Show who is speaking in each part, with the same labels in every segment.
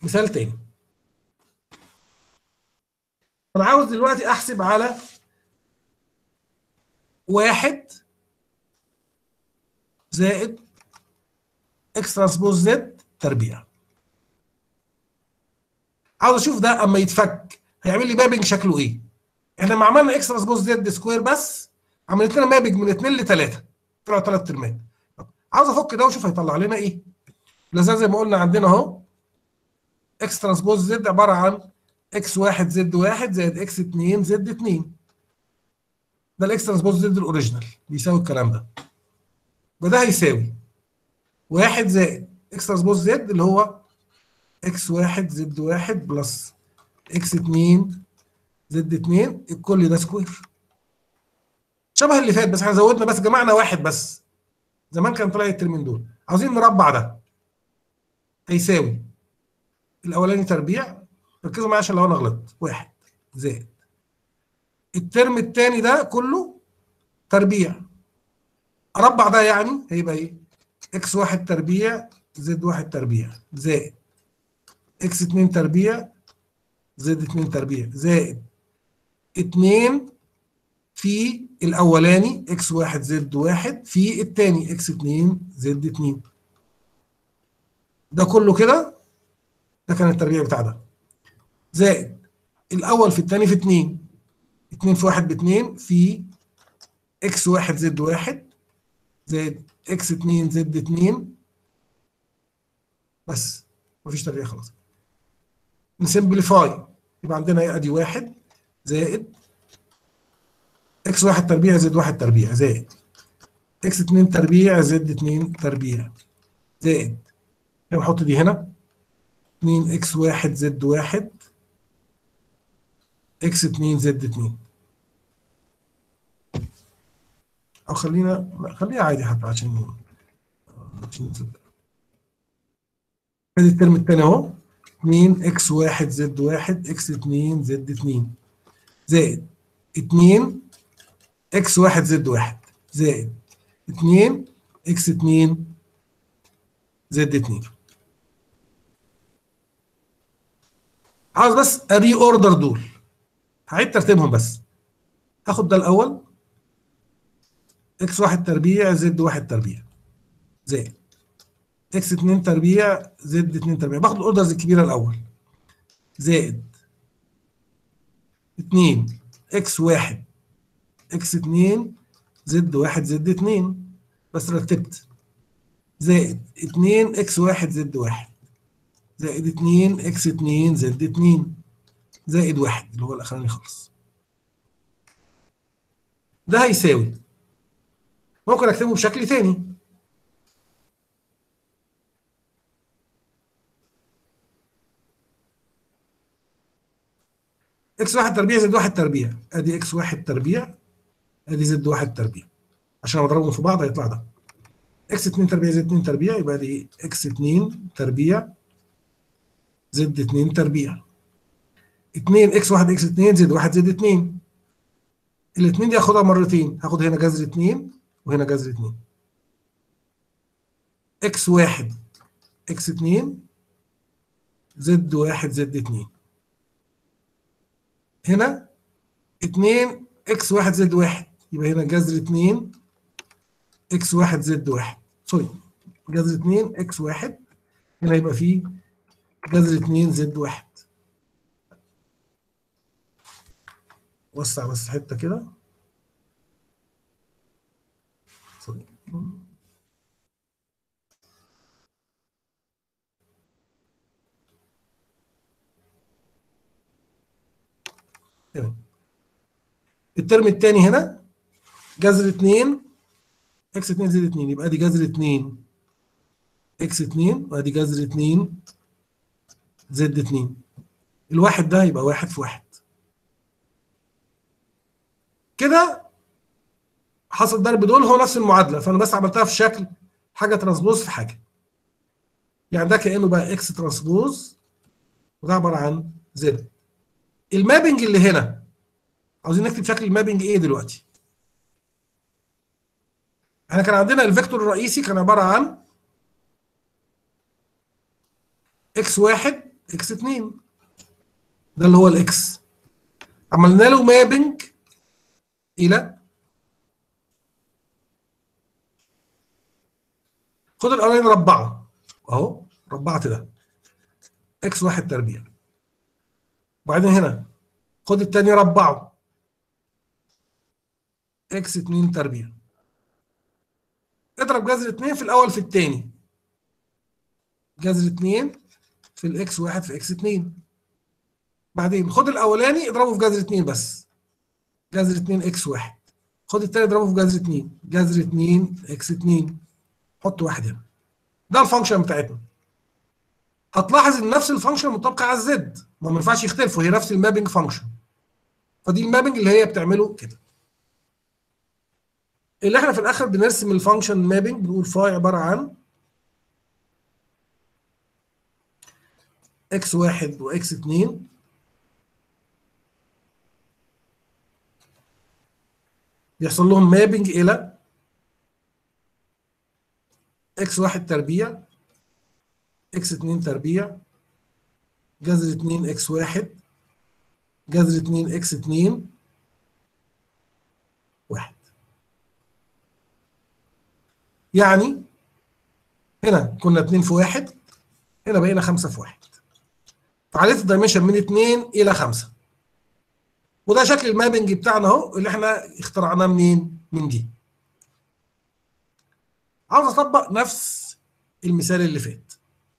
Speaker 1: مثال تاني انا عاوز دلوقتي احسب على واحد زائد اكس ترانسبوز زد تربيع عاوز اشوف ده اما يتفك هيعمل لي مابنج شكله ايه احنا لما عملنا اكس ترانسبوز زد سكوير بس عملت لنا مابنج من 2 ل 3 طلعوا 3 ترمات عاوز افك ده واشوف هيطلع لنا ايه لازم زي ما قلنا عندنا اهو اكس ترانسبوز زد عباره عن اكس 1 زد 1 زائد اكس 2 زد 2 ده الاكس ترانسبوز زد الاوريجينال بيساوي الكلام ده وده هيساوي 1 زائد اكس ترانسبوز زد اللي هو اكس 1 زد 1 بلس اكس 2 زد 2 الكل ده سكوير شبه اللي فات بس احنا زودنا بس جمعنا واحد بس زمان كان طلع الترمين دول عاوزين نربع ده هيساوي الاولاني تربيع ركزوا معايا عشان لو انا غلطت واحد زائد الترم الثاني ده كله تربيع اربع ده يعني هيبقى ايه اكس واحد تربيع زد واحد تربيع زائد اكس اتنين تربيع زد اتنين تربيع زائد اتنين في الاولاني اكس واحد زد واحد في الثاني اكس اتنين زد اتنين ده كله كده ده كان التربيع بتاع ده زائد الاول في الثاني في 2 2 في 1 ب 2 في اكس 1 زد 1 زائد اكس 2 زد 2 بس مفيش تربيع خلاص نسمبليفاي يبقى عندنا ايه ادي 1 زائد اكس 1 تربيع زد 1 تربيع زائد اكس 2 تربيع زد 2 تربيع زائد نحط دي هنا 2 اكس 1 زد 1 اكس 2 زد 2 او خلينا خليها عادي حتى عشان عشان نصدق ادي الترم الثاني اهو 2 اكس 1 زد 1 اكس 2 زد 2 زائد 2 اكس 1 زد 1 زائد 2 اكس 2 زد 2 عاوز بس اري اوردر دول هعيد ترتيبهم بس هاخد ده الاول اكس واحد تربيع زد واحد تربيع زائد اكس اتنين تربيع زد اتنين تربيع باخد الاوردرز الكبيره الاول زائد اتنين اكس واحد اكس اتنين زد واحد زد اتنين بس رتبت زائد اتنين اكس واحد زد واحد زائد اتنين اكس اتنين زد اتنين زائد واحد اللي هو الاخراني خالص ده هيساوي ممكن اكتبه بشكل تاني اكس واحد تربيع زد واحد تربيع ادي اكس واحد تربيع ادي زد واحد تربيع عشان اضربهم في بعض هيطلع ده اكس 2 تربيع زد 2 تربيع يبقى دي اكس 2 تربيع زد 2 تربيع 2 اكس 1 اكس 2 زد 1 زد 2 الاثنين دي هاخدها مرتين هاخد هنا جذر 2 وهنا جذر 2 اكس 1 اكس 2 زد 1 زد 2 هنا 2 اكس 1 زد 1 يبقى هنا جذر 2 اكس 1 زد 1 سوري جذر 2 اكس 1 هنا يبقى فيه جذر 2 زد 1 وسع بس حته كده سوري تمام الترم الثاني هنا جذر 2 اكس 2 زائد 2 يبقى دي جذر 2 اكس 2 وادي جذر 2 زد 2 الواحد ده يبقى واحد في واحد كده حصل ضرب دول هو نفس المعادله فانا بس عملتها في شكل حاجه ترانسبوز في حاجه يعني ده كانه بقى اكس ترانسبوز وده عباره عن زد المابنج اللي هنا عاوزين نكتب شكل المابنج ايه دلوقتي احنا كان عندنا الفيكتور الرئيسي كان عباره عن اكس واحد اكس 2 ده اللي هو الاكس عملنا له مابنج الى خد الاولاني ربعه اهو ربعت ده اكس واحد تربيع وبعدين هنا خد التاني ربعه اكس 2 تربيع اضرب جذر 2 في الاول في الثاني جذر 2 في الاكس 1 في اكس 2 بعدين خد الاولاني اضربه في جذر 2 بس جذر 2 اكس 1 خد الثاني اضربه في جذر 2 جذر 2 اكس 2 حط واحد هنا ده الفانكشن بتاعتنا هتلاحظ ان نفس الفانكشن مطابقه على الزد ما ينفعش يختلفوا هي نفس المابنج فانكشن فدي المابنج اللي هي بتعمله كده اللي احنا في الاخر بنرسم الفانكشن مابنج بنقول فاي عباره عن اكس واحد واكس اتنين بيحصل لهم مابنج الى اكس واحد تربيع اكس اتنين تربيع جذر اتنين اكس واحد جذر اتنين اكس اتنين واحد يعني هنا كنا اتنين في واحد هنا بقينا خمسة في واحد فعليت الدايمنشن من اتنين إلى خمسة وده شكل المابنج بتاعنا اهو اللي احنا اخترعناه منين؟ من دي عاوز اطبق نفس المثال اللي فات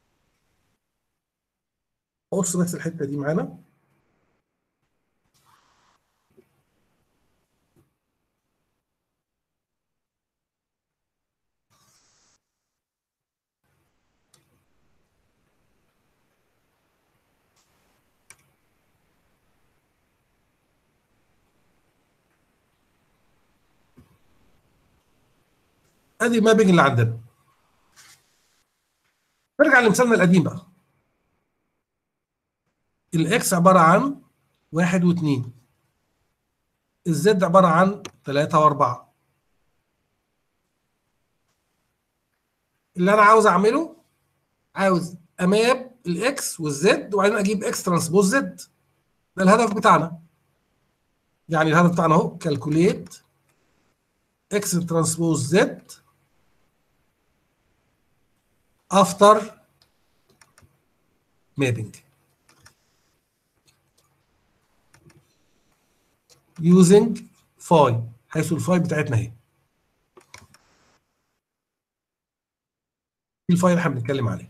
Speaker 1: بص بس الحته دي معانا ادي المابنج اللي عندنا نرجع لمثالنا القديم بقى الاكس عباره عن واحد واثنين الزد عباره عن ثلاثة واربعة اللي انا عاوز اعمله عاوز اماب الاكس والزد وبعدين اجيب اكس ترانسبوز زد ده الهدف بتاعنا يعني الهدف بتاعنا اهو كالكوليت اكس ترانسبوز زد after mapping using phi حيث الفاي بتاعتنا اهي دي الفاي اللي احنا بنتكلم عليه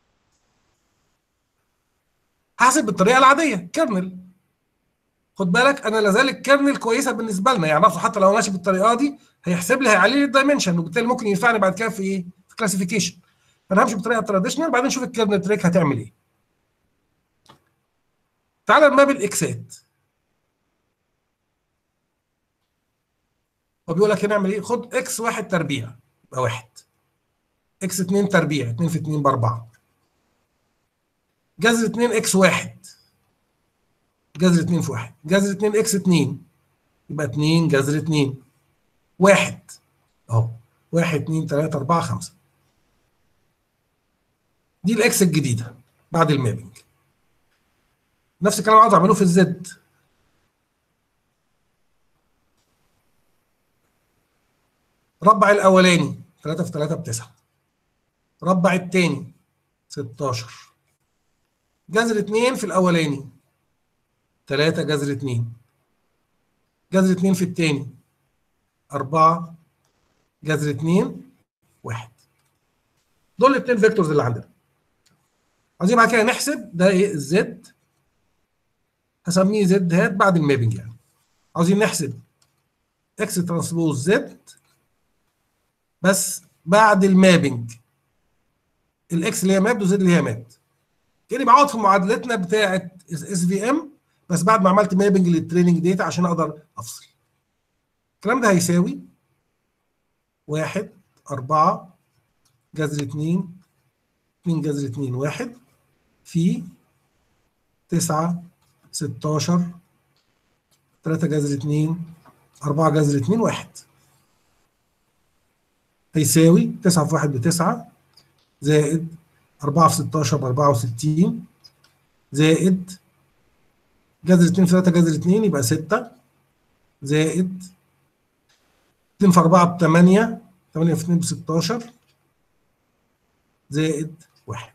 Speaker 1: هحسب بالطريقه العاديه كيرنل خد بالك انا لازال الكيرنل كويسه بالنسبه لنا يعني حتى لو ماشي بالطريقه دي هيحسب لي هيعلي لي الدايمنشن وبالتالي ممكن ينفعني بعد كده في ايه؟ في كلاسيفيكيشن فانا همشي بطريقه تراديشنال بعدين نشوف الكيرنل تريك هتعمل ايه تعالى نماب الاكسات هو بيقول لك هنعمل ايه خد اكس واحد تربيع يبقى واحد اكس 2 تربيع 2 في 2 باربعه جذر 2 اكس واحد جذر 2 في 1 جذر 2 اكس 2 يبقى 2 جذر 2 واحد اهو 1 2 3 4 5 دي الاكس الجديده بعد المابنج نفس الكلام عاوز اعمله في الزد ربع الاولاني 3 في 3 ب 9 ربع الثاني 16 جذر 2 في الاولاني 3 جذر 2 جذر 2 في الثاني 4 جذر 2 1 دول الاثنين فيكتورز اللي عندنا عايزين بعد كده نحسب ده ايه الزد هسميه زد هات بعد المابنج يعني عاوزين نحسب اكس ترانسبوز زد بس بعد المابنج الاكس اللي هي ماب وزد اللي هي ماب كاني بعوض في معادلتنا بتاعه اس في ام بس بعد ما عملت مابنج للتريننج داتا عشان اقدر افصل الكلام ده هيساوي واحد أربعة جذر اتنين اتنين جذر اتنين واحد في تسعة ستاشر تلاتة جذر اتنين أربعة جذر اتنين واحد هيساوي تسعة في واحد بتسعة زائد أربعة في ستاشر بأربعة وستين زائد جذر 2 في 3 جذر 2 يبقى 6 زائد 2 في 4 ب 8 8 في 2 ب 16 زائد 1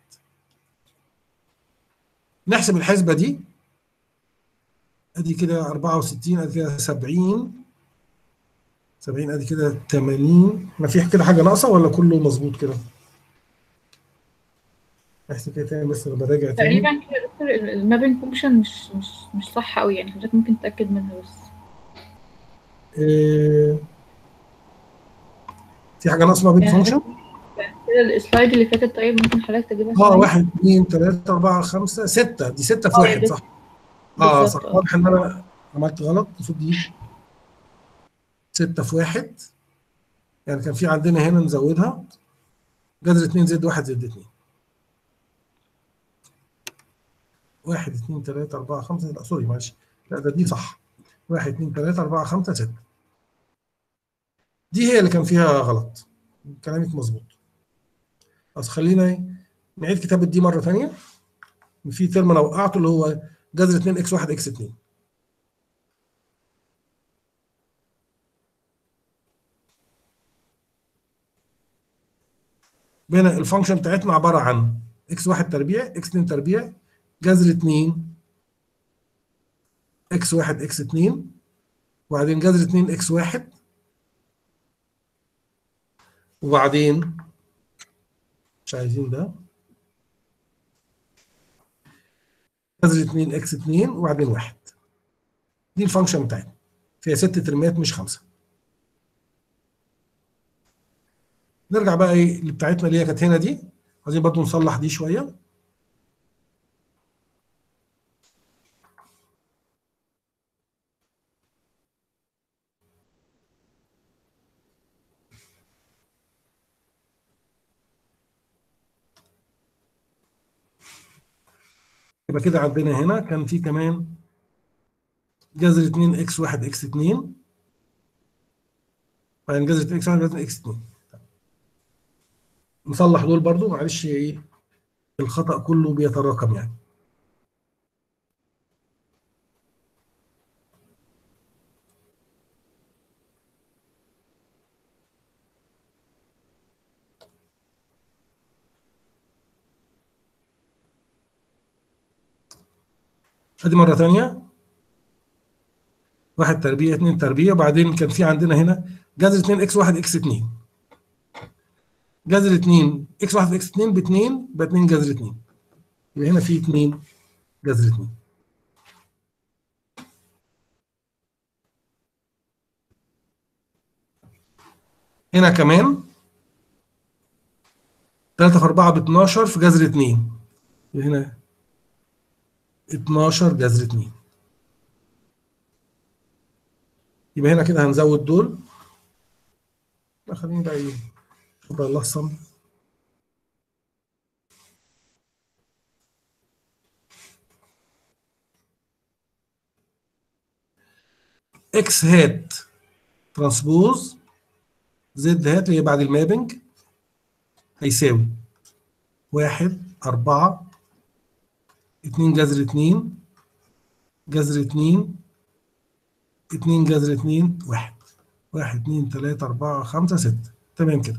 Speaker 1: نحسب الحسبة دي ادي كده 64 ادي كده 70 70 ادي كده 80 ما في كده حاجة ناقصة ولا كله مظبوط كده؟ احسب كده تاني بس لما راجع تاني
Speaker 2: تقريبا كده يا دكتور المابين فانكشن مش مش مش صح قوي يعني حضرتك ممكن تتأكد منها بس
Speaker 1: إيه في حاجة ناقصة ما بين
Speaker 2: يعني
Speaker 1: فانكشن؟
Speaker 2: كده السلايد اللي فاتت طيب ممكن حضرتك تجيبها
Speaker 1: اه
Speaker 2: ثانية؟
Speaker 1: 1 2 3 4 5 6 دي 6 في
Speaker 2: اه
Speaker 1: 1
Speaker 2: دي-
Speaker 1: صح؟ اه
Speaker 2: بالظبط،
Speaker 1: صح
Speaker 2: اه.
Speaker 1: واضح ان انا عملت غلط المفروض دي 6 في 1 يعني كان في عندنا هنا نزودها جذر 2 زائد 1 زائد 2 1 2 3 4 5 لا سوري معلش لا ده دي صح 1 2 3 4 5 6 دي هي اللي كان فيها غلط كلامك مظبوط بس خلينا نعيد كتابة دي مرة ثانية في ترم انا وقعته اللي هو جذر 2 اكس 1 اكس 2 بين الفانكشن بتاعتنا عباره عن اكس 1 تربيع اكس 2 تربيع جذر 2 اكس 1 اكس 2 وبعدين جذر 2 اكس 1 وبعدين مش عايزين ده جذر 2 اكس 2 وبعدين 1 دي الفانكشن بتاعتنا فيها ست ترمات مش خمسه نرجع بقى ايه اللي بتاعتنا اللي هي كانت هنا دي عايزين برضو نصلح دي شويه يبقى كده عندنا هنا كان في كمان جذر 2 اكس 1 اكس 2 بعدين جذر 2 اكس 1 جذر اكس 2 نصلح دول برضو معلش ايه الخطأ كله بيتراكم يعني ادي مرة تانية واحد تربيع اتنين تربيع وبعدين كان في عندنا هنا جذر 2 اكس 1 اكس 2 جذر 2 اكس 1 اكس 2 ب 2 يبقى 2 جذر 2 يبقى هنا في 2 جذر 2 هنا كمان 3 في 4 ب 12 في جذر 2 يبقى هنا 12 جذر 2 يبقى هنا كده هنزود دول لا خليني بقى ايه شبه الاحسن اكس هات ترانسبوز زد هات اللي هي بعد المابنج هيساوي واحد أربعة اتنين جذر اتنين جذر اتنين اتنين جذر اتنين واحد واحد اتنين تلاتة أربعة خمسة ستة تمام كده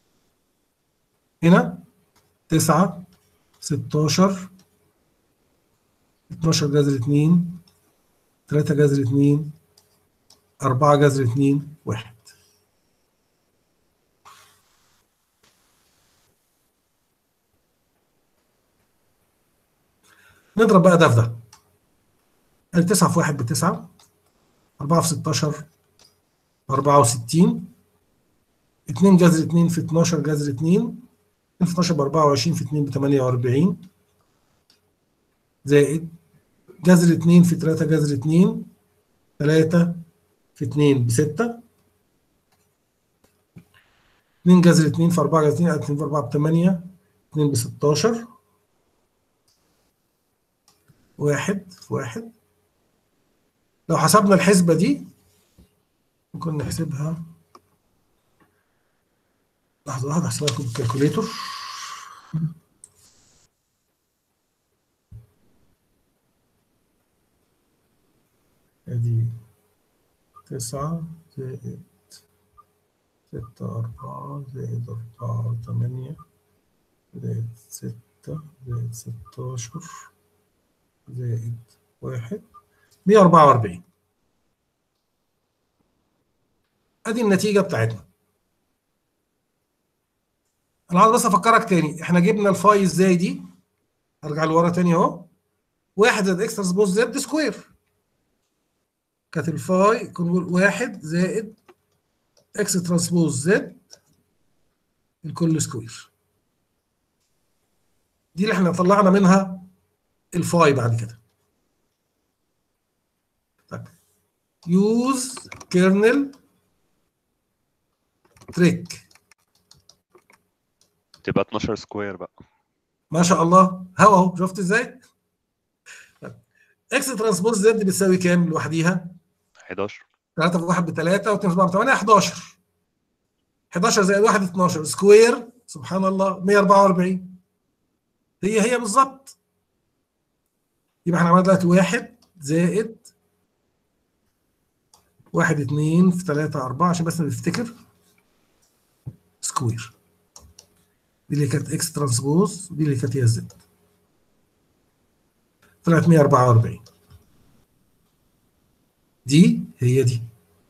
Speaker 1: هنا تسعة ستاشر اتناشر جذر اتنين تلاتة جذر اتنين أربعة جذر اتنين واحد نضرب بقى ده في ده ادي 9 في 1 بتسعة 4 في 16 64 2 جذر 2 في 12 جذر 2 2 في 12 ب 24 في 2 ب 48 زائد جذر 2 في 3 جذر 2 3 في 2 ب 6 2 جذر 2 في 4 جذر 2 2 في 4 ب 8 2 ب 16 واحد في واحد لو حسبنا الحسبة دي ممكن نحسبها لحظة واحدة احسبها لكم بالكالكوليتور ادي تسعة زائد ستة أربعة زائد أربعة تمانية زائد ستة زائد ستاشر زائد واحد مية أربعة وأربعين أدي النتيجة بتاعتنا أنا عاوز بس أفكرك تاني إحنا جبنا الفاي إزاي دي أرجع لورا تاني أهو واحد زائد إكس ترانسبوز زد سكوير كانت الفاي كنا بنقول واحد زائد اكس ترانسبوز زد الكل سكوير دي اللي احنا طلعنا منها الفاي بعد كده طيب يوز كيرنل تريك
Speaker 3: تبقى 12 سكوير بقى
Speaker 1: ما شاء الله هوا اهو شفت ازاي طيب. اكس ترانسبوز زد بتساوي كام لوحديها
Speaker 3: 11
Speaker 1: 3 في 1 ب 3 و2 في 4 ب 8 11 11 زائد 1 12 سكوير سبحان الله 144 هي هي بالظبط يبقى احنا عملنا دلوقتي 1 زائد 1 2 في 3 4 عشان بس نفتكر سكوير دي اللي كانت اكس ترانسبوز ودي اللي كانت هي زد طلعت 144 دي هي دي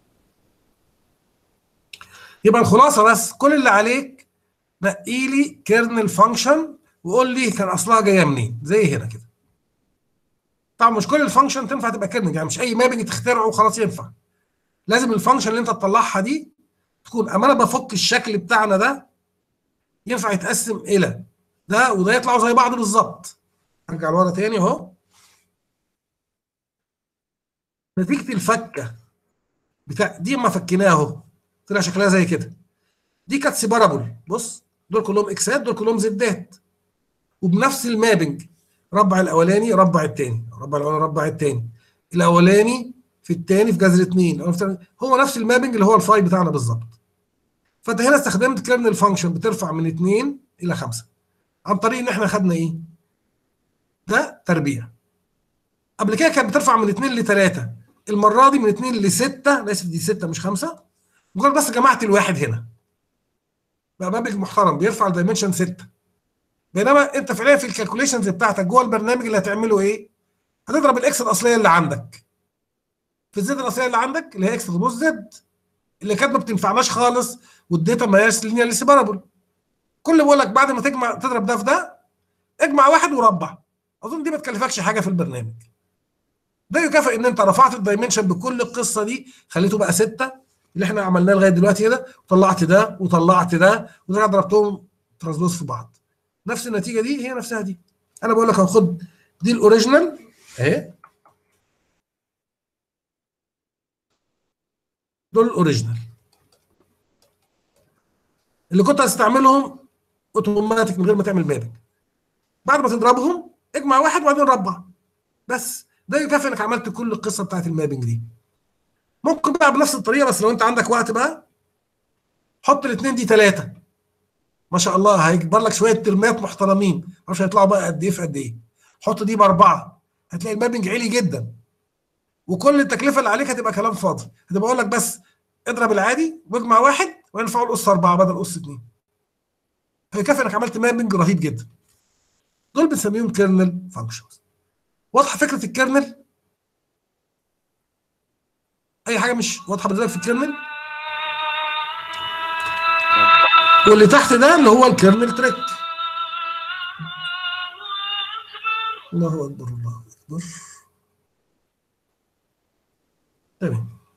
Speaker 1: يبقى الخلاصه بس كل اللي عليك نقي لي كيرنل فانكشن وقول لي كان اصلها جايه منين زي هنا كده طبعا مش كل الفانكشن تنفع تبقى كيرنل يعني مش اي مابنج تخترعه وخلاص ينفع لازم الفانكشن اللي انت تطلعها دي تكون اما انا بفك الشكل بتاعنا ده ينفع يتقسم الى ده وده يطلعوا زي بعض بالظبط ارجع لورا تاني اهو نتيجه الفكه بتاع دي اما فكيناها اهو طلع شكلها زي كده دي كانت سيبارابل بص دول كلهم اكسات دول كلهم زدات وبنفس المابنج ربع الاولاني ربع الثاني ربع الاولاني ربع الثاني الاولاني في الثاني في جذر 2 هو نفس المابنج اللي هو الفاي بتاعنا بالظبط فانت هنا استخدمت كيرنل فانكشن بترفع من 2 الى 5 عن طريق ان احنا خدنا ايه ده تربيع قبل كده كانت بترفع من 2 ل 3 المره دي من 2 ل 6 انا اسف دي 6 مش 5 مجرد بس جمعت الواحد هنا بقى مبلغ محترم بيرفع الدايمنشن 6 بينما انت فعليا في الكالكوليشنز بتاعتك جوه البرنامج اللي هتعمله ايه؟ هتضرب الاكس الاصليه اللي عندك في الزد الاصليه اللي عندك اللي هي اكس تبص زد اللي كانت ما بتنفعناش خالص والداتا ما هياش لينير سيبارابل كل اللي بقول لك بعد ما تجمع تضرب ده في ده اجمع واحد وربع اظن دي ما تكلفكش حاجه في البرنامج ده يكافئ ان انت رفعت الدايمنشن بكل القصه دي خليته بقى سته اللي احنا عملناه لغايه دلوقتي كده وطلعت ده وطلعت ده ورجعت ضربتهم ترانسبوز في بعض نفس النتيجه دي هي نفسها دي انا بقول لك خد دي الاوريجينال اهي دول الاوريجينال اللي كنت هتستعملهم اوتوماتيك من غير ما تعمل مابنج بعد ما تضربهم اجمع واحد وبعدين ربع بس ده يكافئ انك عملت كل القصه بتاعت المابنج دي ممكن بقى بنفس الطريقه بس لو انت عندك وقت بقى حط الاثنين دي ثلاثه ما شاء الله هيكبر لك شويه ترمات محترمين معرفش هيطلعوا بقى قد ايه في قد ايه حط دي باربعه هتلاقي المابنج عالي جدا وكل التكلفه اللي عليك هتبقى كلام فاضي هتبقى اقول لك بس اضرب العادي واجمع واحد وينفعوا القص اربعه بدل قص اثنين هيكفي انك عملت مابنج رهيب جدا دول بنسميهم كيرنل فانكشنز واضحه فكره الكيرنل اي حاجه مش واضحه بالنسبه لك في الكيرنل واللي تحت ده اللي هو الكيرنل تريك الله اكبر الله اكبر تمام